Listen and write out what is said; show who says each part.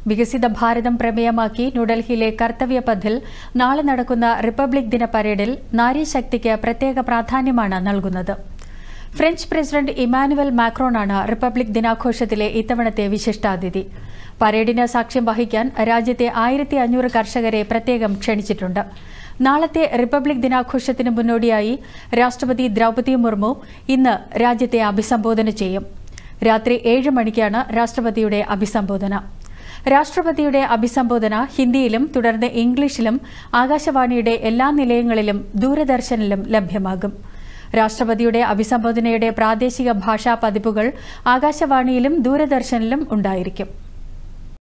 Speaker 1: വികസിത ഭാരതം പ്രമേയമാക്കി ന്യൂഡൽഹിയിലെ കർത്തവ്യ പഥിൽ നാളെ നടക്കുന്ന റിപ്പബ്ലിക് ദിന പരേഡിൽ നാരീശക്തിക്ക് പ്രത്യേക പ്രാധാന്യമാണ് നൽകുന്നത് ഫ്രഞ്ച് പ്രസിഡന്റ് ഇമാനുവൽ മാക്രോണാണ് റിപ്പബ്ലിക് ദിനാഘോഷത്തിലെ ഇത്തവണത്തെ വിശിഷ്ടാതിഥി പരേഡിന് സാക്ഷ്യം വഹിക്കാൻ രാജ്യത്തെ ആയിരത്തി അഞ്ഞൂറ് കർഷകരെ പ്രത്യേകം ക്ഷണിച്ചിട്ടുണ്ട് നാളത്തെ റിപ്പബ്ലിക് ദിനാഘോഷത്തിന് മുന്നോടിയായി രാഷ്ട്രപതി ദ്രൗപദി മുർമു ഇന്ന് രാജ്യത്തെ അഭിസംബോധന ചെയ്യും രാത്രി ഏഴ് മണിക്കാണ് രാഷ്ട്രപതിയുടെ അഭിസംബോധന രാഷ്ട്രപതിയുടെ അഭിസംബോധന ഹിന്ദിയിലും തുടർന്ന് ഇംഗ്ലീഷിലും ആകാശവാണിയുടെ എല്ലാ നിലയങ്ങളിലും ദൂരദർശനിലും ലഭ്യമാകും രാഷ്ട്രപതിയുടെ അഭിസംബോധനയുടെ പ്രാദേശിക ഭാഷാ പതിപ്പുകൾ ആകാശവാണിയിലും ദൂരദർശനിലും ഉണ്ടായിരിക്കും